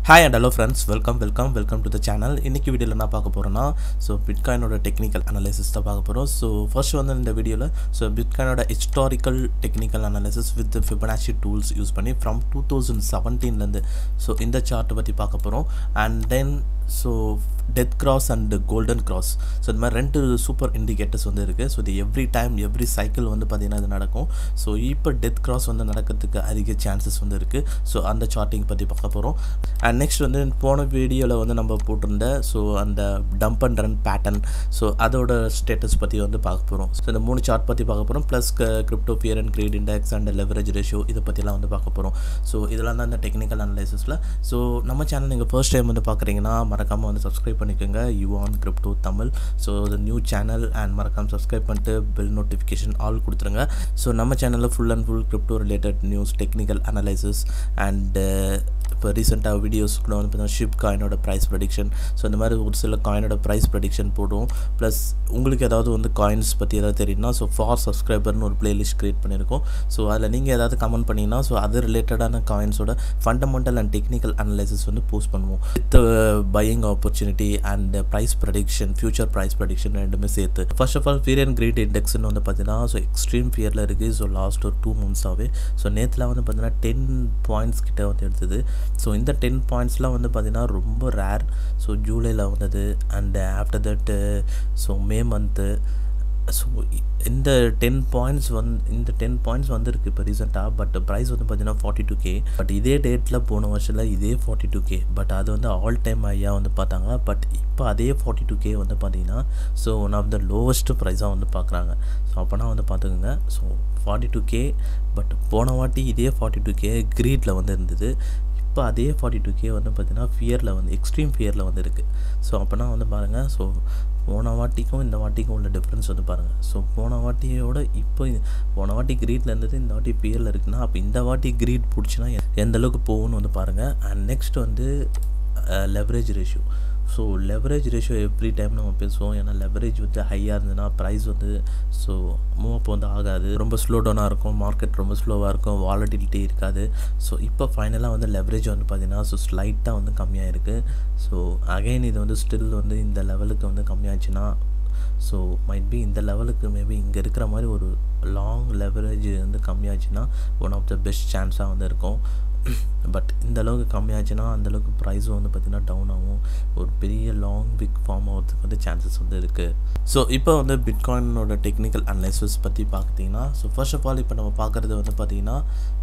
hi and hello friends welcome welcome welcome to the channel இன்றைக்கி வீடியோவில் என்ன பார்க்க போகிறோன்னா ஸோ பிட்காயினோட டெக்னிக்கல் அனாலிசிஸ் தான் பார்க்க போகிறோம் ஸோ ஃபர்ஸ்ட் வந்து இந்த வீடியோவில் ஸோ பிட்காயினோட historical technical analysis with Fibonacci tools use பண்ணி ஃப்ரம் டூ தௌசண்ட் செவன்டீன்லேருந்து ஸோ இந்த சார்ட்டை பற்றி பார்க்க போகிறோம் and then so death cross and golden cross so இந்த மாதிரி ரெண்டு சூப்பர் இண்டிகேட்டர்ஸ் வந்து இருக்குது ஸோ இது எவ்ரி டைம் எவ்ரி சைக்கிள் வந்து பார்த்திங்கன்னா இது நடக்கும் ஸோ இப்போ டெத் கிராஸ் வந்து நடக்கிறதுக்கு அதிக சான்சஸ் வந்து இருக்குது ஸோ அந்த சார்ட்டிங் பற்றி பார்க்க போகிறோம் அண்ட் நெக்ஸ்ட் வந்து போன வீடியோவில் வந்து நம்ம போட்டிருந்த ஸோ அந்த dump and run pattern so அதோட ஸ்டேட்டஸ் பற்றி வந்து பார்க்க போகிறோம் ஸோ இந்த மூணு சார்ட் பற்றி பார்க்க போகிறோம் plus crypto fear and greed index and leverage ratio இதை பற்றிலாம் வந்து பார்க்க போகிறோம் ஸோ இதெல்லாம் தான் இந்த டெக்னிக்கல் அனலைசிஸில் ஸோ நம்ம சேனல் நீங்கள் ஃபர்ஸ்ட் டைம் வந்து பார்க்குறீங்கன்னா மறக்காமல் வந்து சப்ஸ்கிரைப் பண்ணிக்கோங்க யுவான் கிரிப்டோ தமிழ் ஸோ இது நியூ சேனல் அண்ட் மறக்காமல் சப்ஸ்கிரைப் பண்ணிட்டு பெல் நோட்டிஃபிகேஷன் ஆல் கொடுத்துருங்க ஸோ நம்ம சேனலில் full and full crypto related news technical analysis and இப்போ ரீசெண்டாக வீடியோஸ் கூட வந்து பார்த்தீங்கன்னா ஷிப் காயினோட ப்ரைஸ் ப்ரடிக்ஷன் ஸோ இந்த மாதிரி ஒரு சில காயினோட ப்ரைஸ் ப்ரடிக்ஷன் போடுவோம் ப்ளஸ் உங்களுக்கு ஏதாவது வந்து காயின்ஸ் பற்றி ஏதாவது தெரியும்னா ஸோ ஃபார் சப்ஸ்கிரைபர்னு ஒரு பிளேலிஸ்ட் க்ரியேட் பண்ணியிருக்கோம் ஸோ அதில் நீங்கள் ஏதாவது கமெண்ட் பண்ணிங்கன்னா ஸோ அது ரிலேட்டடான காயின்ஸோட ஃபண்டமெண்டல் அண்ட் டெக்னிக்கல் அனலைசிஸ் வந்து போஸ்ட் பண்ணுவோம் with buying opportunity and price prediction future price prediction ரெண்டுமே சேர்த்து first of all fear and greed இண்டெக்ஸ்னு வந்து பார்த்தீங்கன்னா ஸோ எக்ஸ்ட்ரீம் ஃபியரில் இருக்குது ஸோ லாஸ்ட் ஒரு டூ மந்த்ஸாகவே ஸோ நேற்றுல வந்து பார்த்தீங்கன்னா டென் பாயிண்ட்ஸ் கிட்ட வந்து எடுத்தது ஸோ இந்த டென் பாயிண்ட்ஸ்லாம் வந்து பார்த்திங்கன்னா ரொம்ப ரேர் ஸோ ஜூலையில் வந்தது and after that so May month so இந்த டென் பாயிண்ட்ஸ் வந்து இந்த டென் பாயிண்ட்ஸ் வந்திருக்கு இப்போ ரீசெண்டாக பட் ப்ரைஸ் வந்து பார்த்தீங்கன்னா ஃபார்ட்டி டூ கே பட் இதே டேட்டில் போன வருஷத்தில் இதே ஃபார்ட்டி டூ கே பட் அது வந்து ஆல் டைம் ஐயா வந்து பார்த்தாங்க பட் இப்போ அதே ஃபார்ட்டி டூ கே வந்து பார்த்தீங்கன்னா so one of the lowest ப்ரைஸாக வந்து பார்க்குறாங்க ஸோ அப்போனா வந்து பார்த்துக்கோங்க so forty two K but போன வாட்டி இதே ஃபார்ட்டி டூ கே க்ரீட்டில் வந்து இருந்தது இப்போ அதே ஃபார்ட்டி டூ கே வந்து பார்த்திங்கன்னா ஃபியரில் வந்து எக்ஸ்ட்ரீம் ஃபியரில் வந்து இருக்குது ஸோ அப்போனா வந்து பாருங்கள் ஸோ போன வாட்டிக்கும் இந்த வாட்டிக்கும் உள்ள டிஃப்ரென்ஸ் வந்து பாருங்கள் ஸோ போன வாட்டியோட இப்போ போன வாட்டி க்ரீட்டில் இருந்தது இந்த வாட்டி பியரில் இருக்குன்னா அப்போ இந்த வாட்டி க்ரீட் பிடிச்சினா எந்த அளவுக்கு போகும்னு வந்து பாருங்கள் அண்ட் நெக்ஸ்ட் வந்து leverage ratio so leverage ratio every time நம்ம பேசுவோம் ஏன்னா லெவரேஜ் வந்து ஹையாக இருந்ததுன்னா ப்ரைஸ் வந்து ஸோ மூவ் அப் வந்து ஆகாது ரொம்ப ஸ்லோ டவுனாக இருக்கும் மார்க்கெட் ரொம்ப ஸ்லோவாக இருக்கும் வாலட்டிலிட்டி இருக்காது ஸோ இப்போ ஃபைனலாக வந்து லெவரேஜ் வந்து பார்த்திங்கன்னா ஸோ ஸ்லைட்டாக வந்து கம்மியாக இருக்குது ஸோ அகைன் இது வந்து ஸ்டில் வந்து இந்த லெவலுக்கு வந்து கம்மியாச்சுன்னா ஸோ மைட் பி இந்த லெவலுக்கு மேபி இங்கே இருக்கிற மாதிரி ஒரு லாங் லெவரேஜ் வந்து கம்மியாச்சுன்னா ஒன் ஆஃப் த பெஸ்ட் சான்ஸாக வந்து இருக்கும் பட் இந்த அளவுக்கு கம்மியாச்சுன்னா அந்தளவுக்கு ப்ரைஸும் வந்து பார்த்திங்கன்னா டவுன் ஆகும் ஒரு பெரிய லாங் பிக் ஃபார்ம் ஆகிறதுக்கு வந்து சான்சஸ் வந்து இருக்குது ஸோ இப்போ வந்து பிட்காயினோட டெக்னிக்கல் அனலைசிஸ் பற்றி பார்த்திங்கன்னா ஸோ ஃபர்ஸ்ட் ஆஃப் ஆல் இப்போ நம்ம பார்க்குறது வந்து பார்த்திங்கன்னா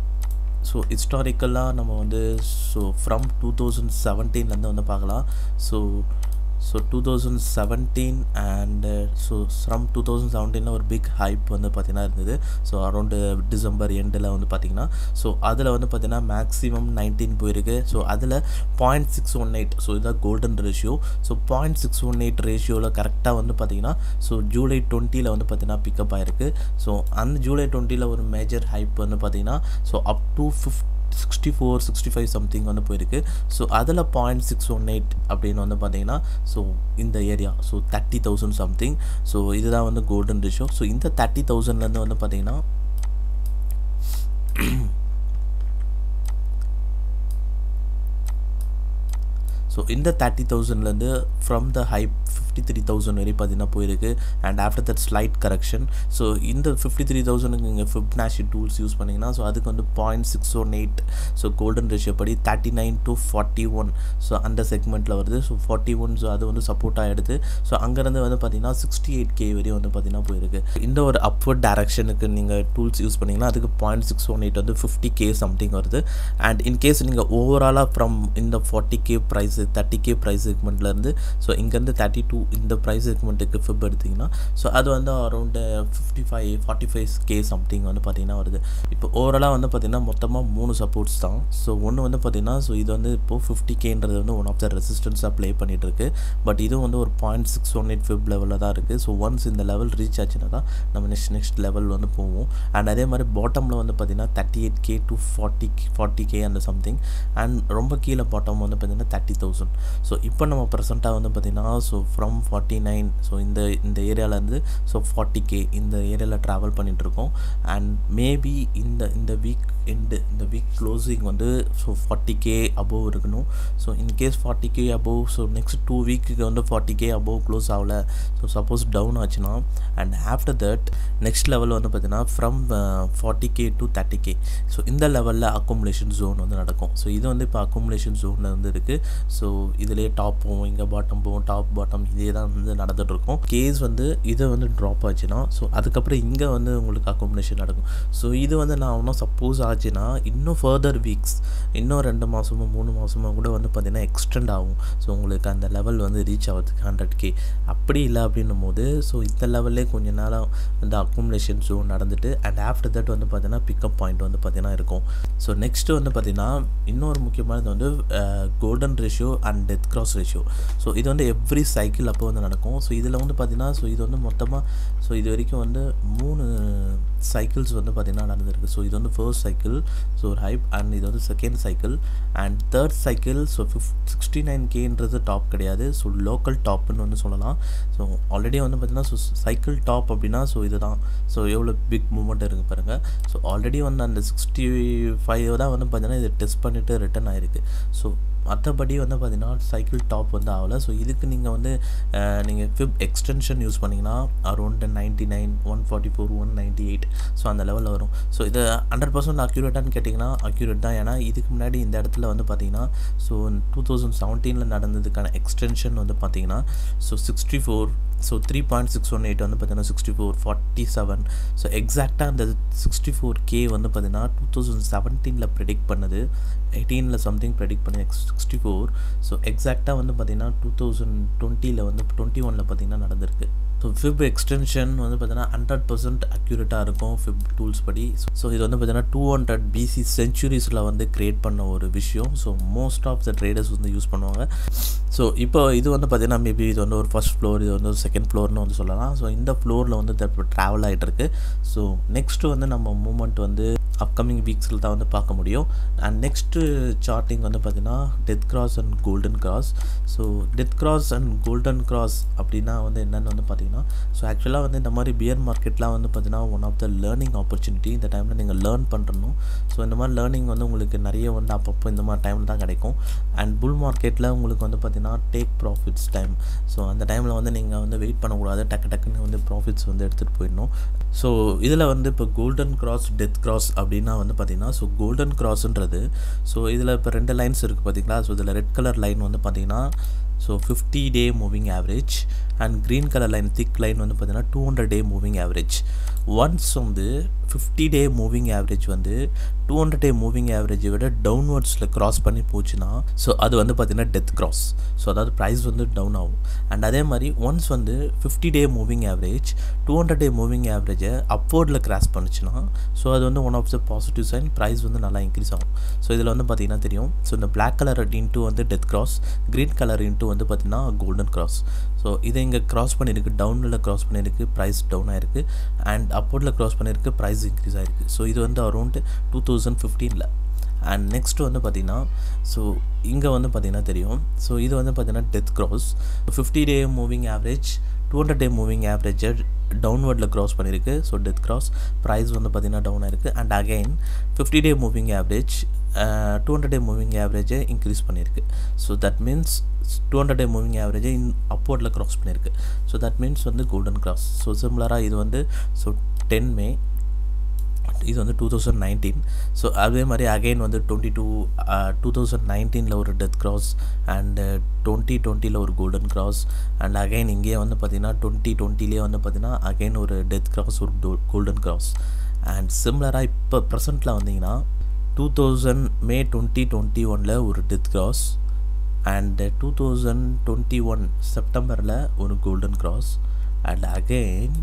ஸோ ஹிஸ்டாரிக்கலாக நம்ம வந்து ஸோ ஃப்ரம் டூ தௌசண்ட் செவன்டீன்லேருந்து வந்து பார்க்கலாம் so so two thousand seventeen and so from two thousand செவன்டீனில் ஒரு பிக் ஹைப் வந்து பார்த்திங்கன்னா இருந்தது ஸோ அரௌண்டு டிசம்பர் எண்டில் வந்து பார்த்திங்கன்னா ஸோ அதில் வந்து பார்த்திங்கன்னா மேக்ஸிமம் நைன்டீன் போயிருக்கு ஸோ அதில் point six one eight so இதுதான் golden ratio so point six one eight ரேஷியோவில் கரெக்டாக வந்து பார்த்திங்கன்னா ஸோ ஜூலை டுவெண்ட்டியில் வந்து பார்த்திங்கன்னா பிக்கப் ஆகிருக்கு ஸோ அந்த ஜூலை டுவெண்ட்டியில் ஒரு மேஜர் ஹைப் வந்து பார்த்திங்கன்னா ஸோ அப் டு ஃபிஃப்ட் sixty four sixty five something வந்து போயிருக்கு ஸோ அதில் பாயிண்ட் சிக்ஸ் ஒன் எயிட் அப்படின்னு வந்து பார்த்தீங்கன்னா ஸோ இந்த area so thirty thousand something so இதுதான் வந்து கோல்டன் ரேஷியோ ஸோ இந்த தேர்ட்டி தௌசண்ட்லேருந்து வந்து பார்த்தீங்கன்னா ஸோ இந்த தேர்ட்டி தௌசண்ட்லேருந்து from the hype fifty three thousand வரை பார்த்தீங்கன்னா போயிருக்கு and after that slight correction so இந்த ஃபிஃப்டி த்ரீ தௌசண்ட்க்கு நீங்கள் ஃபிப்னாஷி டூல்ஸ் யூஸ் பண்ணிங்கன்னா ஸோ அதுக்கு வந்து point six one eight so golden ratio படி thirty nine to forty one so அந்த செக்மெண்ட்டில் வருது ஸோ ஃபார்ட்டி ஒன் ஸோ அது வந்து சப்போர்ட் ஆகிடுது ஸோ அங்கேருந்து வந்து பார்த்தீங்கன்னா சிக்ஸ்டி எயிட் கே வரையும் வந்து பார்த்தீங்கன்னா போயிருக்கு இந்த ஒரு அப்வர்ட் டேரக்ஷனுக்கு நீங்கள் டூல்ஸ் யூஸ் பண்ணிங்கன்னா அதுக்கு பாயிண்ட் சிக்ஸ் ஒன் எயிட் வந்து ஃபிஃப்டி கே சம்திங் வருது அண்ட் இன்கேஸ் நீங்கள் ஓவராலாக ஃப்ரம் இந்த forty K price thirty K price செக்மெண்ட்லேருந்து ஸோ இங்கேருந்து தேர்ட்டி டூ இந்த ப்ரைஸ் செக்மெண்ட்டுக்கு ஃபிப் எடுத்திங்கன்னா ஸோ அது வந்து around fifty five forty five K something வந்து பார்த்திங்கன்னா வருது இப்போ ஓவராலாக வந்து பார்த்திங்கன்னா மொத்தமாக மூணு சப்போர்ட்ஸ் தான் ஸோ ஒன்று வந்து பார்த்திங்கன்னா ஸோ இது வந்து இப்போது ஃபிஃப்டி கேன்றது வந்து ஒன் ஆஃப் த ரெசிஸ்டன்ஸாக ப்ளே பண்ணிகிட்டு இருக்கு பட் இதுவும் வந்து ஒரு point six one eight fib லெவலில் தான் இருக்குது ஸோ ஒன்ஸ் இந்த லெவல் ரீச் ஆச்சுன்னா தான் நம்ம நெக்ஸ்ட் நெக்ஸ்ட் லெவல் வந்து போவோம் அண்ட் அதே மாதிரி பாட்டமில் வந்து பார்த்திங்கன்னா thirty eight K to forty forty K அந்த சம்திங் அண்ட் ரொம்ப கீழே பாட்டம் வந்து பார்த்திங்கன்னா தேர்ட்டி தௌசண்ட் தௌசண்ட் ஸோ இப்போ நம்ம ப்ரெசென்ட்டாக வந்து பார்த்திங்கன்னா so from forty nine so இந்த இந்த ஏரியாவிலேருந்து ஸோ ஃபார்ட்டி கே இந்த ஏரியாவில் ட்ராவல் பண்ணிகிட்ருக்கோம் அண்ட் மேபி இந்த இந்த வீக் எண்டு இந்த வீக் க்ளோசிங் வந்து ஸோ ஃபார்ட்டி கே அபோவ் இருக்கணும் so in case forty K above so next two வீக்குக்கு வந்து ஃபார்ட்டி கே அபோவ் க்ளோஸ் ஆகல ஸோ சப்போஸ் டவுன் ஆச்சுன்னா and after that next level வந்து பார்த்திங்கன்னா from forty K to thirty K so இந்த லெவலில் accumulation zone வந்து நடக்கும் ஸோ இது வந்து இப்போ அக்குமுலேஷன் ஜோனில் வந்து இருக்குது ஸோ இதிலே டாப் போகும் இங்கே பாட்டம் போகும் டாப் பாட்டம் இதே தான் வந்து நடந்துகிட்ருக்கும் கேஸ் வந்து இதை வந்து ட்ராப் ஆச்சுன்னா ஸோ அதுக்கப்புறம் இங்கே வந்து உங்களுக்கு அக்குமுலேஷன் நடக்கும் ஸோ இது வந்து நான் இன்னும் சப்போஸ் ஆச்சுன்னா இன்னும் ஃபர்தர் வீக்ஸ் இன்னும் ரெண்டு மாதமோ மூணு மாதமோ கூட வந்து பார்த்திங்கன்னா எக்ஸ்டெண்ட் ஆகும் ஸோ உங்களுக்கு அந்த லெவல் வந்து ரீச் ஆகிறதுக்கு ஹண்ட்ரட் கே அப்படி இல்லை அப்படின்னும் போது ஸோ இந்த லெவல்லே கொஞ்ச நேரம் இந்த அக்குமுலேஷன் ஜோன் நடந்துட்டு அண்ட் ஆஃப்டர் தட் வந்து பார்த்திங்கன்னா பிக்கப் பாயிண்ட் வந்து பார்த்திங்கன்னா இருக்கும் ஸோ நெக்ஸ்ட்டு வந்து பார்த்திங்கன்னா இன்னொரு முக்கியமானது வந்து golden ratio and death cross ratio so இது வந்து எவ்ரி சைக்கிள் அப்போ வந்து நடக்கும் ஸோ இதில் வந்து பார்த்திங்கன்னா ஸோ இது வந்து மொத்தமாக ஸோ இது வரைக்கும் வந்து மூணு சைக்கிள்ஸ் வந்து பார்த்திங்கன்னா நடந்திருக்கு ஸோ இது வந்து ஃபர்ஸ்ட் சைக்கிள் ஸோ ஒரு ஹைப் அண்ட் இது வந்து second cycle and third cycle so ஃபிஃப் சிக்ஸ்டி நைன் கேன்றது டாப் கிடையாது ஸோ லோக்கல் டாப்னு வந்து சொல்லலாம் ஸோ ஆல்ரெடி வந்து பார்த்திங்கன்னா ஸோ சைக்கிள் டாப் அப்படின்னா ஸோ இதுதான் ஸோ எவ்வளோ பிக் மூமெண்ட் இருக்குது பாருங்கள் ஸோ ஆல்ரெடி வந்து அந்த சிக்ஸ்டி ஃபைவ் தான் வந்து பார்த்திங்கன்னா இது டெஸ்ட் பண்ணிவிட்டு ரிட்டன் ஆகிருக்கு ஸோ மற்றபடி வந்து பார்த்திங்கன்னா சைக்கிள் டாப் வந்து ஆகலை ஸோ இதுக்கு நீங்கள் வந்து நீங்கள் ஃபிப் எக்ஸ்டென்ஷன் யூஸ் பண்ணிங்கன்னா around ninety nine one forty four one ninety eight so அந்த லெவலில் வரும் ஸோ இது ஹண்ட்ரட் பர்சன்ட் அக்யூரேட்டான்னு கேட்டிங்கன்னா அக்யூரேட் தான் ஏன்னா இதுக்கு முன்னாடி இந்த இடத்துல வந்து பார்த்திங்கன்னா ஸோ டூ தௌசண்ட் செவன்டீனில் நடந்ததுக்கான எக்ஸ்டென்ஷன் வந்து பார்த்திங்கன்னா so sixty four so three point six one eight வந்து பார்த்தீங்கன்னா sixty four forty seven so எக்ஸாக்டாக அந்த சிக்ஸ்டி ஃபோர் கே வந்து பார்த்தீங்கன்னா டூ தௌசண்ட் செவன்டீனில் ப்ரெடிக்ட் பண்ணது எயிட்டீனில் சம்திங் ப்ரெடிக்ட் பண்ணி சிக்ஸ்டி ஃபோர் ஸோ எக்ஸாக்டாக வந்து பார்த்தீங்கன்னா டூ தௌசண்ட் டுவெண்ட்டியில் வந்து டுவெண்ட்டி ஒனில் பார்த்தீங்கன்னா நடந்திருக்கு ஸோ ஃபிப் எக்ஸ்டென்ஷன் வந்து பார்த்தீங்கன்னா ஹண்ட்ரட் பர்சன்ட் அக்யூரேட்டாக இருக்கும் ஃபிப் டூல்ஸ் படி ஸோ இது வந்து பார்த்தீங்கன்னா டூ ஹண்ட்ரட் பிசி சென்ச்சுரிஸில் வந்து க்ரியேட் பண்ண ஒரு விஷயம் so most of the traders வந்து யூஸ் பண்ணுவாங்க ஸோ இப்போ இது வந்து பார்த்தீங்கன்னா மேபி இது வந்து ஒரு ஃபஸ்ட் ஃப்ளோர் இது வந்து ஒரு செகண்ட் ஃப்ளோர்னு வந்து சொல்லலாம் ஸோ இந்த ஃப்ளோரில் வந்து ட்ராவல் ஆகிட்டு இருக்கு ஸோ நெக்ஸ்ட்டு வந்து நம்ம மூமெண்ட் வந்து அப்கமிங் வீக்ஸில் தான் வந்து பார்க்க முடியும் அண்ட் நெக்ஸ்ட்டு சார்ட்டிங் வந்து பார்த்திங்கன்னா death cross and golden cross so death cross and golden cross அப்படின்னா வந்து என்னென்னு வந்து பார்த்திங்கன்னா ஸோ ஆக்சுவலாக வந்து இந்த மாதிரி பியர் மார்க்கெட்லாம் வந்து பார்த்திங்கன்னா one of the learning opportunity இந்த டைமில் நீங்கள் லேர்ன் பண்ணுறணும் ஸோ இந்த மாதிரி லேர்னிங் வந்து உங்களுக்கு நிறைய வந்து அப்பப்போ இந்த மாதிரி டைமில் தான் கிடைக்கும் அண்ட் புல் மார்க்கெட்டில் உங்களுக்கு வந்து பார்த்திங்கன்னா டேக் ப்ராஃபிட்ஸ் டைம் ஸோ அந்த டைமில் வந்து நீங்கள் வந்து வெயிட் பண்ணக்கூடாது டக்கு டக்குன்னு வந்து ப்ராஃபிட்ஸ் வந்து எடுத்துகிட்டு போயிடணும் ஸோ இதில் வந்து இப்போ கோல்டன் கிராஸ் டெத் கிராஸ் அப்படின்னா வந்து பார்த்திங்கன்னா ஸோ கோல்டன் கிராஸ்ன்றது ஸோ இதில் இப்போ ரெண்டு லைன்ஸ் இருக்குது பார்த்தீங்களா ஸோ இதில் ரெட் கலர் லைன் வந்து பார்த்திங்கன்னா so fifty day moving average and green colour line thick line வந்து பார்த்திங்கன்னா two hundred day moving average once வந்து ஃபிஃப்டி டே மூவிங் ஆவரேஜ் வந்து டூ ஹண்ட்ரட் டே மூவிங் ஆவரேஜை விட டவுன்வர்ட்ஸில் க்ராஸ் பண்ணி போச்சுன்னா ஸோ அது வந்து பார்த்திங்கன்னா டெத் கிராஸ் ஸோ அதாவது ப்ரைஸ் வந்து டவுன் ஆகும் அண்ட் அதே மாதிரி ஒன்ஸ் வந்து fifty day moving average two hundred day moving ஆவரேஜை அப்போர்டில் கிராஸ் பண்ணுச்சுன்னா ஸோ அது வந்து one of the positive sign price வந்து நல்லா இன்க்ரீஸ் ஆகும் ஸோ இதில் வந்து பார்த்திங்கன்னா தெரியும் ஸோ இந்த பிளாக் கலர் இன்ட்டு வந்து death cross green colour into வந்து பார்த்திங்கன்னா கோல்டன் கிராஸ் ஸோ இதை இங்கே க்ராஸ் பண்ணியிருக்கு டவுனில் க்ராஸ் பண்ணியிருக்கு ப்ரைஸ் டவுன் ஆயிருக்கு அண்ட் அப்போர்டில் க்ராஸ் பண்ணியிருக்கு ப்ரைஸ் இன்க்ரீஸ் ஆயிருக்கு ஸோ இது வந்து அரௌண்ட் டூ தௌசண்ட் ஃபிஃப்டீனில் அண்ட் நெக்ஸ்ட் வந்து பார்த்திங்கன்னா ஸோ இங்கே வந்து பார்த்திங்கன்னா தெரியும் ஸோ இது வந்து பார்த்திங்கன்னா death cross fifty day moving average two hundred day moving ஆவரேஜை டவுன்வர்டில் க்ராஸ் பண்ணியிருக்கு ஸோ டெத் க்ராஸ் ப்ரைஸ் வந்து பார்த்திங்கன்னா டவுன் ஆயிருக்கு and again fifty day moving average two hundred day moving ஆவரேஜை இன்க்ரீஸ் பண்ணியிருக்கு so that means two hundred day moving ஆவரேஜை in அப்போர்டில் க்ராஸ் பண்ணியிருக்கு ஸோ தட் மீன்ஸ் வந்து கோல்டன் கிராஸ் ஸோ சிம்லராக இது வந்து ஸோ டென் மே இது வந்து டூ தௌசண்ட் நைன்டீன் ஸோ அதே மாதிரி அகைன் வந்து டுவெண்ட்டி டூ டூ தௌசண்ட் நைன்டீனில் ஒரு டெத் கிராஸ் அண்டு டுவெண்ட்டி டுவெண்ட்டியில் ஒரு கோல்டன் கிராஸ் அண்ட் அகைன் இங்கேயே வந்து பார்த்திங்கன்னா டுவெண்ட்டி டுவெண்ட்டிலே வந்து பார்த்திங்கன்னா அகைன் ஒரு டெத் கிராஸ் ஒரு கோல்டன் கிராஸ் அண்ட் சிம்லராக இப்போ ப்ரெசண்ட்டில் வந்தீங்கன்னா two thousand May twenty twenty ஒனில் ஒரு death cross and two thousand twenty one செப்டம்பரில் ஒரு golden cross and again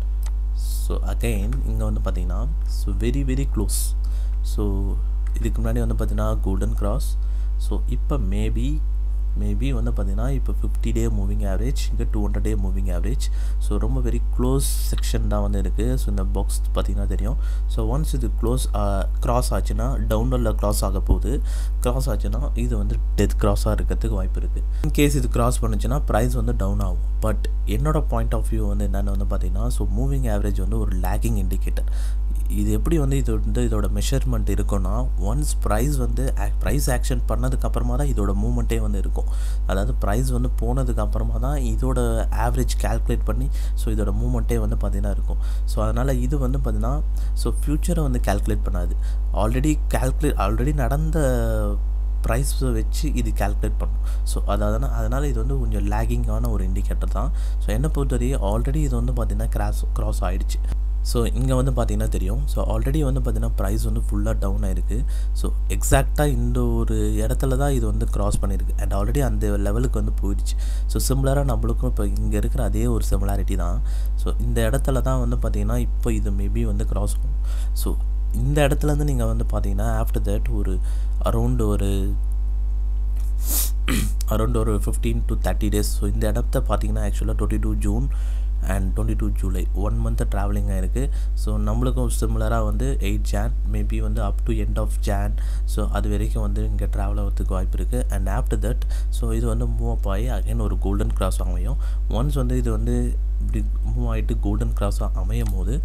so again இங்கே வந்து பார்த்தீங்கன்னா so very very close so இதுக்கு முன்னாடி வந்து பார்த்தீங்கன்னா கோல்டன் கிராஸ் ஸோ இப்போ மேபி மேபி வந்து பார்த்தீங்கன்னா இப்போ ஃபிஃப்டி டே மூவிங் ஆவரேஜ் இங்கே two hundred day moving average so ரொம்ப வெரி க்ளோஸ் செக்ஷன் தான் வந்து இருக்குது ஸோ இந்த பாக்ஸ் பார்த்தீங்கன்னா தெரியும் ஸோ ஒன்ஸ் இது க்ளோஸ் க்ராஸ் ஆச்சுன்னா டவுனில் க்ராஸ் ஆக போகுது க்ராஸ் ஆச்சுன்னா இது வந்து டெத் க்ராஸாக இருக்கிறதுக்கு வாய்ப்பு இருக்குது இன்கேஸ் இது க்ராஸ் பண்ணுச்சுன்னா ப்ரைஸ் வந்து டவுன் ஆகும் பட் என்னோட பாயிண்ட் ஆஃப் வியூ வந்து என்னென்னு வந்து பார்த்தீங்கன்னா ஸோ மூவிங் ஆவரேஜ் வந்து ஒரு லேக்கிங் இண்டிகேட்டர் இது எப்படி வந்து இது வந்து இதோட மெஷர்மெண்ட் இருக்குன்னா ஒன்ஸ் ப்ரைஸ் வந்து ப்ரைஸ் ஆக்ஷன் பண்ணதுக்கப்புறமா தான் இதோட மூமெண்ட்டே வந்து இருக்கும் அதாவது ப்ரைஸ் வந்து போனதுக்கப்புறமா தான் இதோட ஆவரேஜ் கால்குலேட் பண்ணி ஸோ இதோட மூமெண்ட்டே வந்து பார்த்திங்கன்னா இருக்கும் ஸோ அதனால் இது வந்து பார்த்திங்கன்னா ஸோ ஃப்யூச்சரை வந்து கால்குலேட் பண்ணாது ஆல்ரெடி கால்குலேட் ஆல்ரெடி நடந்த ப்ரைஸ் வச்சு இது கால்குலேட் பண்ணும் ஸோ அதாவது அதனால் இது வந்து கொஞ்சம் லேகிங்கான ஒரு இண்டிகேட்டர் தான் ஸோ என்னை பொறுத்தவரையே ஆல்ரெடி இது வந்து பார்த்திங்கன்னா கிராஸ் க்ராஸ் ஆகிடுச்சு ஸோ இங்கே வந்து பார்த்திங்கன்னா தெரியும் ஸோ ஆல்ரெடி வந்து பார்த்திங்கன்னா ப்ரைஸ் வந்து ஃபுல்லாக டவுன் ஆகிருக்கு ஸோ எக்ஸாக்டாக இந்த ஒரு இடத்துல தான் இது வந்து க்ராஸ் பண்ணியிருக்கு அண்ட் ஆல்ரெடி அந்த லெவலுக்கு வந்து போயிடுச்சு ஸோ சிம்லராக நம்மளுக்கும் இப்போ இங்கே இருக்கிற அதே ஒரு சிமிலாரிட்டி தான் ஸோ இந்த இடத்துல தான் வந்து பார்த்திங்கன்னா இப்போ இது மேபி வந்து க்ராஸ் ஆகும் ஸோ இந்த இடத்துலேருந்து நீங்கள் வந்து பார்த்தீங்கன்னா ஆஃப்டர் தட் ஒரு அரௌண்ட் ஒரு அரௌண்ட் ஒரு fifteen to thirty days so இந்த இடத்த பார்த்தீங்கன்னா ஆக்சுவலாக twenty two June and twenty two July one month travelling ஆகிருக்கு ஸோ நம்மளுக்கும் சிமிலராக வந்து எயிட் ஜான் மேபி வந்து up to end of Jan so அது வரைக்கும் வந்து இங்கே ட்ராவல் ஆகிறதுக்கு வாய்ப்பு இருக்குது அண்ட் ஆஃப்டர் தட் ஸோ இது வந்து மூவ் அப் ஆகி அகைன் ஒரு கோல்டன் கிராஸ் அமையும் ஒன்ஸ் வந்து இது வந்து இப்படி மூவ் ஆகிட்டு கோல்டன் கிராஸாக அமையும் போது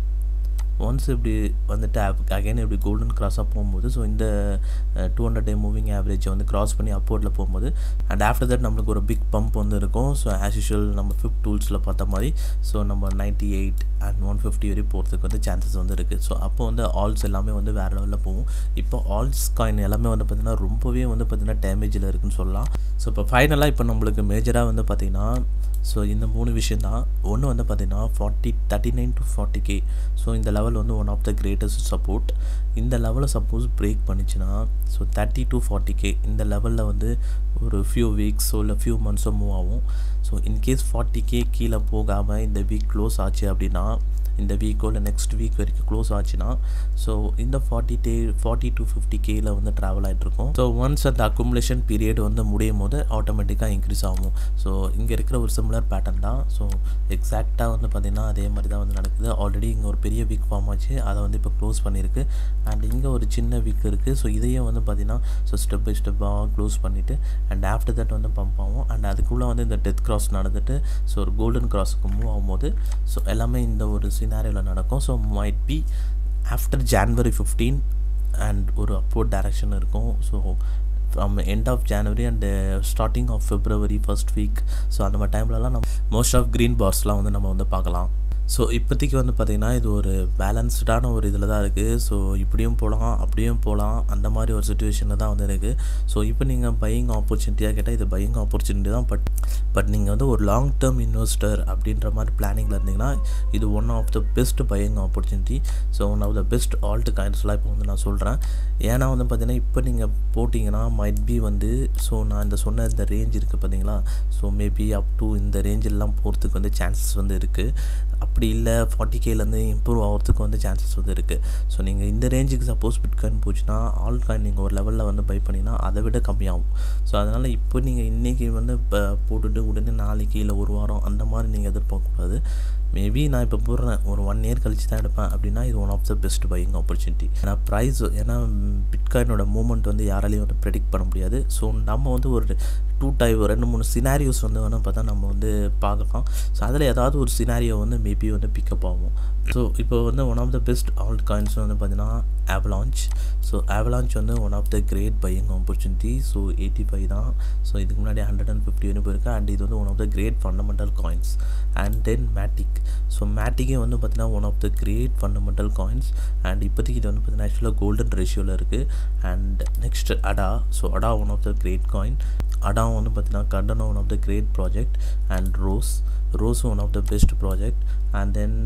ஒன்ஸ் இப்படி வந்துட்டு அகைன் இப்படி கோல்டன் கிராஸாக போகும்போது ஸோ இந்த டூ ஹண்ட்ரட் டே மூவிங் ஆவரேஜை வந்து கிராஸ் பண்ணி அப்போர்டில் போகும்போது அண்ட் ஆஃப்டர் தட் நம்மளுக்கு ஒரு பிக் பம்ப் வந்து இருக்கும் ஸோ ஆஸ் யூஷுவல் நம்ம ஃபிஃப்ட் டூல்ஸில் பார்த்த மாதிரி ஸோ நம்ம ninety eight and one fifty வரையும் போகிறதுக்கு வந்து சான்சஸ் வந்து இருக்குது ஸோ அப்போ வந்து ஆல்ஸ் எல்லாமே வந்து வேறு லெவலில் போகும் இப்போ ஆல்ஸ் காயின் எல்லாமே வந்து பார்த்திங்கன்னா ரொம்பவே வந்து பார்த்திங்கன்னா டேமேஜில் இருக்குன்னு சொல்லலாம் ஸோ இப்போ ஃபைனலாக இப்போ நம்மளுக்கு மேஜராக வந்து பார்த்திங்கன்னா ஸோ இந்த மூணு விஷயம் தான் ஒன்று வந்து பார்த்திங்கன்னா forty thirty nine to forty K so இந்த லெவல் வந்து one of the greatest support இந்த லெவலை சப்போஸ் பிரேக் பண்ணிச்சுன்னா so thirty to forty K இந்த லெவலில் வந்து ஒரு ஃபியூ வீக்ஸோ இல்லை ஃபியூ மந்த்ஸோ மூவ் ஆகும் ஸோ இன்கேஸ் ஃபார்ட்டி கே கீழே போகாமல் இந்த வீக் க்ளோஸ் ஆச்சு அப்படின்னா இந்த வீக்கோ இல்லை நெக்ஸ்ட் வீக் வரைக்கும் க்ளோஸ் ஆச்சுன்னா ஸோ இந்த forty day forty to fifty கேயில் வந்து ட்ராவல் ஆகிட்ருக்கும் ஸோ ஒன்ஸ் அந்த அக்குமுலேஷன் பீரியட் வந்து முடியும் போது ஆட்டோமேட்டிக்காக இன்க்ரீஸ் ஆகும் ஸோ இங்கே இருக்கிற ஒரு சிமிலர் பேட்டர்ன் தான் ஸோ எக்ஸாக்டாக வந்து பார்த்திங்கன்னா அதே மாதிரி தான் வந்து நடக்குது ஆல்ரெடி இங்கே ஒரு பெரிய வீக் ஃபார்ம் ஆச்சு அதை வந்து இப்போ க்ளோஸ் பண்ணியிருக்கு அண்ட் இங்கே ஒரு சின்ன வீக் இருக்குது ஸோ இதையும் வந்து பார்த்திங்கன்னா ஸோ ஸ்டெப் பை ஸ்டெப்பாக க்ளோஸ் பண்ணிவிட்டு அண்ட் ஆஃப்டர் தட் வந்து பம்ப் ஆகும் அண்ட் அதுக்குள்ளே வந்து இந்த டெத் கிராஸ் நடந்துட்டு ஸோ ஒரு கோல்டன் கிராஸுக்கு மூவ் ஆகும்போது ஸோ எல்லாமே இந்த ஒரு சினாரியோவில் நடக்கும் so might be after January fifteen and ஒரு அப்போர்ட் டைரக்ஷன் இருக்கும் so from end of January and starting of February first week so அந்த மாதிரி டைம்லலாம் நம்ம மோஸ்ட் ஆஃப் க்ரீன் பார்ஸ்லாம் வந்து நம்ம வந்து பார்க்கலாம் ஸோ இப்போதைக்கு வந்து பார்த்திங்கன்னா இது ஒரு பேலன்ஸ்டான ஒரு இதில் தான் இருக்குது ஸோ இப்படியும் போகலாம் அப்படியும் போகலாம் அந்த மாதிரி ஒரு சுச்சுவேஷனில் தான் வந்து இருக்குது ஸோ இப்போ நீங்கள் பையிங் ஆப்பர்ச்சுனிட்டியாக கேட்டால் இது பையிங் ஆப்பர்ச்சுனிட்டி தான் பட் பட் நீங்கள் வந்து ஒரு லாங் டேர்ம் இன்வெஸ்டர் அப்படின்ற மாதிரி பிளானிங்கில் இருந்தீங்கன்னா இது one of the best buying opportunity so one of the best alt காயின்ஸ்லாம் இப்போ வந்து நான் சொல்கிறேன் ஏன்னா வந்து பார்த்தீங்கன்னா இப்போ நீங்கள் போட்டிங்கன்னா மைட் பி வந்து ஸோ நான் இந்த சொன்ன இந்த ரேஞ்ச் இருக்குது பார்த்தீங்களா ஸோ மேபி அப் டு இந்த ரேஞ்செல்லாம் போகிறதுக்கு வந்து சான்சஸ் வந்து இருக்குது அப்படி இல்லை ஃபார்ட்டி கேலேருந்து இம்ப்ரூவ் ஆகிறதுக்கு வந்து சான்சஸ் வந்து இருக்குது ஸோ நீங்கள் இந்த ரேஞ்சுக்கு சப்போஸ் பிட்காயின் போச்சுன்னா ஆல் காயின் நீங்கள் ஒரு லெவலில் வந்து பை பண்ணிங்கன்னா அதை விட கம்மியாகும் ஸோ அதனால் இப்போ நீங்கள் இன்றைக்கி வந்து இப்போ போட்டுட்டு உடனே நாளைக்கு இல்லை ஒரு வாரம் அந்த மாதிரி நீங்கள் எதிர்பார்க்கக்கூடாது மேபி நான் இப்போ போடுறேன் ஒரு ஒன் இயர் கழிச்சு தான் எடுப்பேன் அப்படின்னா இது one of the best buying opportunity ஏன்னா ப்ரைஸ் ஏன்னா பிட்காயினோட மூமெண்ட் வந்து யாராலையும் வந்து ப்ரெடிக்ட் பண்ண முடியாது ஸோ நம்ம வந்து ஒரு டூ டைப் ரெண்டு மூணு சினாரியோஸ் வந்து வேணால் பார்த்தா நம்ம வந்து பார்க்கலாம் ஸோ அதில் ஏதாவது ஒரு சினாரியோ வந்து மேபி வந்து பிக்கப் ஆகும் ஸோ இப்போ வந்து one of the best alt coins வந்து பார்த்தீங்கன்னா ஆவலான்ச் ஸோ ஆவலான்ச் வந்து one of the great buying opportunity so eighty five தான் ஸோ இதுக்கு முன்னாடி ஹண்ட்ரட் அண்ட் ஃபிஃப்டி வரைக்கும் போயிருக்கு அண்ட் இது வந்து one of the great fundamental coins and then Matic so மேட்டிக்கே வந்து பார்த்தீங்கன்னா one of the great fundamental coins and இப்போதைக்கு இது வந்து பார்த்தீங்கன்னா ஆக்சுவலாக கோல்டன் ரேஷியோவில் இருக்குது and next Ada so Ada one of the great coin Ada வந்து பார்த்தீங்கன்னா Cardano one of the great project and Rose Rose one of the best project and then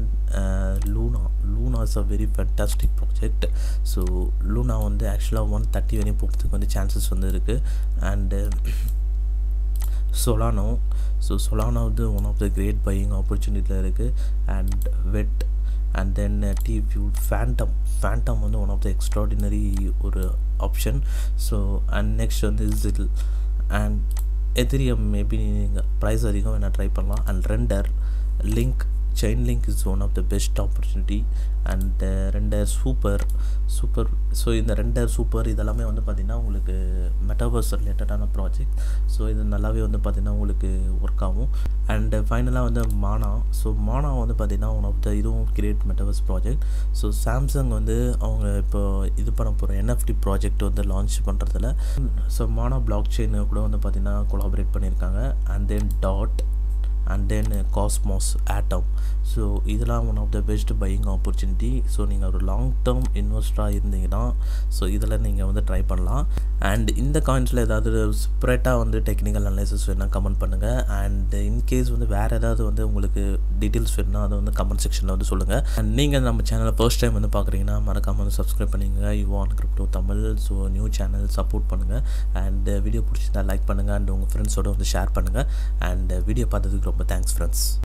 Luna Luna is a very fantastic project so Luna வந்து ஆக்சுவலாக one thirty வரையும் போகிறதுக்கு வந்து chances வந்து இருக்குது and சொலானோ so Solana வந்து one of the great buying ஆப்பர்ச்சுனிட்டியில் இருக்குது அண்ட் வெட் and then T fuel Fantom Fantom வந்து ஒன் ஆஃப் த எக்ஸ்ட்ராடினரி ஒரு ஆப்ஷன் ஸோ அண்ட் நெக்ஸ்ட் வந்து ஜில் அண்ட் எதிரியம் மேபி நீங்கள் ப்ரைஸ் அதிகம் வேணால் ட்ரை பண்ணலாம் and Render link Chainlink is one of the best opportunity and Render super super so இந்த Render super இதெல்லாமே வந்து பார்த்திங்கன்னா உங்களுக்கு மெட்டாவர்ஸ் ரிலேட்டடான ப்ராஜெக்ட் ஸோ இது நல்லாவே வந்து பார்த்திங்கன்னா உங்களுக்கு ஒர்க் ஆகும் அண்ட் ஃபைனலாக வந்து மானா ஸோ மானா வந்து பார்த்திங்கன்னா ஒன் ஆஃப் த இதுவும் create metaverse project so Samsung வந்து அவங்க இப்போ இது பண்ண போகிற என்எஃப்டி ப்ராஜெக்ட் வந்து லான்ச் பண்ணுறதுல ஸோ மானா பிளாக் செயின் கூட வந்து பார்த்திங்கன்னா கொலாபரேட் பண்ணியிருக்காங்க and then Dot and then Cosmos Atom so இதெல்லாம் one of the best buying opportunity so நீங்கள் ஒரு லாங் டேர்ம் இன்வெஸ்டராக இருந்தீங்கன்னா ஸோ இதில் நீங்கள் வந்து ட்ரை பண்ணலாம் அண்ட் இந்த காயின்ஸில் ஏதாவது செப்பரேட்டாக வந்து டெக்னிக்கல் அனலைசிஸ் வேணால் கமெண்ட் பண்ணுங்கள் அண்ட் இன்கேஸ் வந்து வேறு ஏதாவது வந்து உங்களுக்கு டீட்டெயில்ஸ் வேணும்னா அதை வந்து கமெண்ட் செக்ஷனில் வந்து சொல்லுங்கள் அண்ட் நீங்கள் நம்ம சேனலை ஃபர்ஸ்ட் டைம் வந்து பார்க்குறீங்கன்னா மறக்காமல் வந்து சப்ஸ்கிரைப் பண்ணிங்க you on crypto Tamil so new channel support பண்ணுங்கள் அண்ட் வீடியோ பிடிச்சிருந்தா லைக் பண்ணுங்கள் அண்ட் உங்கள் ஃப்ரெண்ட்ஸோட வந்து ஷேர் பண்ணுங்கள் அண்ட் வீடியோ பார்த்ததுக்கு ரொம்ப தேங்க்ஸ் ஃப்ரெண்ட்ஸ்